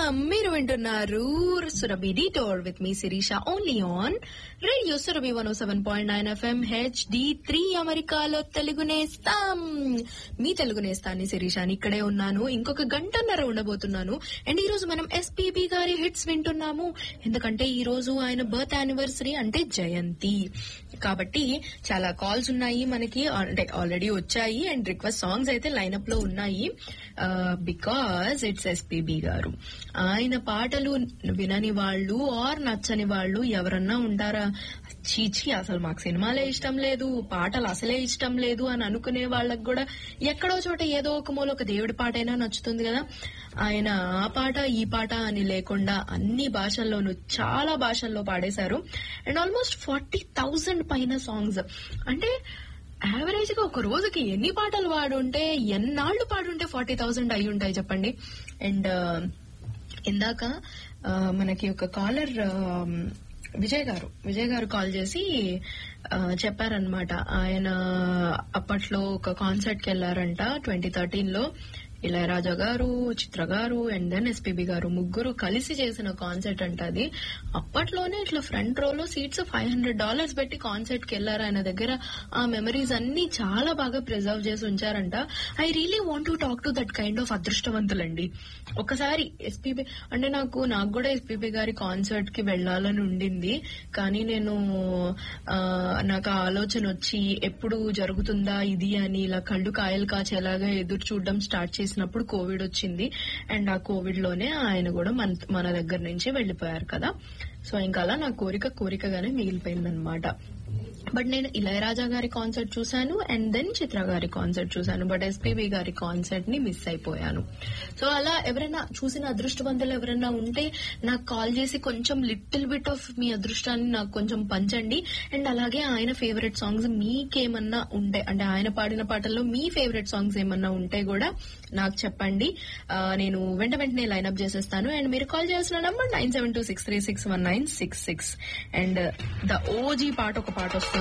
మీరు వింటున్నారు Surabhi detour with me Sirisha only on radio Surabhi one seven point nine FM HD three అమెరికాలో తెలుగు నేస్తాం మీ తెలుగు నేస్తాన్ని శిరీషాని ఇక్కడే ఉన్నాను ఇంకొక గంటన్నర ఉండబోతున్నాను అండ్ ఈ రోజు మనం ఎస్పీబీ గారి హిట్స్ వింటున్నాము ఎందుకంటే ఈ రోజు ఆయన బర్త్ యానివర్సరీ అంటే జయంతి కాబట్టి చాలా కాల్స్ ఉన్నాయి మనకి అంటే ఆల్రెడీ వచ్చాయి అండ్ రిక్వెస్ట్ సాంగ్స్ అయితే లైనప్ లో ఉన్నాయి బికాస్ ఇట్స్ ఎస్పీబీ గారు ఆయన పాటలు వినని వాళ్ళు ఆర్ నచ్చని వాళ్ళు ఎవరన్నా ఉంటారా చీచి అసలు మాకు సినిమాలే ఇష్టం లేదు పాటలు అసలే ఇష్టం లేదు అని అనుకునే వాళ్ళకి కూడా ఎక్కడో చోట ఏదో ఒక మూల ఒక దేవుడి పాట అయినా నచ్చుతుంది కదా ఆయన ఆ పాట ఈ పాట అని లేకుండా అన్ని భాషల్లోనూ చాలా భాషల్లో పాడేశారు అండ్ ఆల్మోస్ట్ ఫార్టీ థౌజండ్ పైన సాంగ్స్ అంటే యావరేజ్ గా ఒక రోజుకి ఎన్ని పాటలు పాడుంటే ఎన్నాళ్లు పాడుంటే ఫార్టీ థౌజండ్ అయి ఉంటాయి చెప్పండి అండ్ ఇందాక ఆ, మనకి ఒక కాలర్ విజయ్ గారు విజయ్ గారు కాల్ చేసి ఆ, చెప్పారనమాట ఆయన అప్పట్లో ఒక కాన్సర్ట్ కి వెళ్లారంట ట్వంటీ థర్టీన్ లో ఇళయరాజా గారు చిత్ర గారు అండ్ దెన్ ఎస్పీబీ గారు ముగ్గురు కలిసి చేసిన కాన్సర్ట్ అంట అది అప్పట్లోనే ఇట్లా ఫ్రంట్ రోలో సీట్స్ ఫైవ్ హండ్రెడ్ డాలర్స్ పెట్టి కాన్సర్ట్ కి వెళ్లారు ఆయన దగ్గర ఆ మెమరీస్ అన్ని చాలా బాగా ప్రిజర్వ్ చేసి ఉంచారంట I really want to talk to that kind of అదృష్టవంతులండి ఒకసారి ఎస్పీబీ అంటే నాకు నాకు కూడా ఎస్పీబీ గారి కాన్సర్ట్ కి వెళ్లాలని ఉండింది కానీ నేను ఆ, నాకు ఆ ఆలోచన వచ్చి ఎప్పుడు జరుగుతుందా ఇది అని ఇలా కళ్ళు కాయలు కాచేలాగా ఎదురు చూడడం స్టార్ట్ చేసినప్పుడు కోవిడ్ వచ్చింది అండ్ ఆ కోవిడ్ లోనే ఆయన కూడా మన మన దగ్గర నుంచి వెళ్లిపోయారు కదా సో ఇంకా అలా నా కోరిక కోరికగానే మిగిలిపోయిందనమాట బట్ నేను ఇళయరాజా గారి కాన్సర్ట్ చూశాను అండ్ దెన్ చిత్ర గారి కాన్సర్ట్ చూశాను బట్ ఎస్పీబీ గారి కాన్సర్ట్ ని మిస్ అయిపోయాను సో అలా ఎవరైనా చూసిన అదృష్టవంతులు ఎవరైనా ఉంటే నాకు కాల్ చేసి కొంచెం లిటిల్ బిట్ ఆఫ్ మీ అదృష్టాన్ని నాకు కొంచెం పంచండి అండ్ అలాగే ఆయన ఫేవరెట్ సాంగ్స్ మీకేమన్నా ఉంటే అంటే ఆయన పాడిన పాటల్లో మీ ఫేవరెట్ సాంగ్స్ ఏమన్నా ఉంటే కూడా నాకు చెప్పండి ఆ, నేను వెంట వెంటనే లైన్అప్ చేసేస్తాను అండ్ మీరు కాల్ చేయాల్సిన number nine seven two six three six one nine six six and the OG పాట ఒక పాట వస్తుంది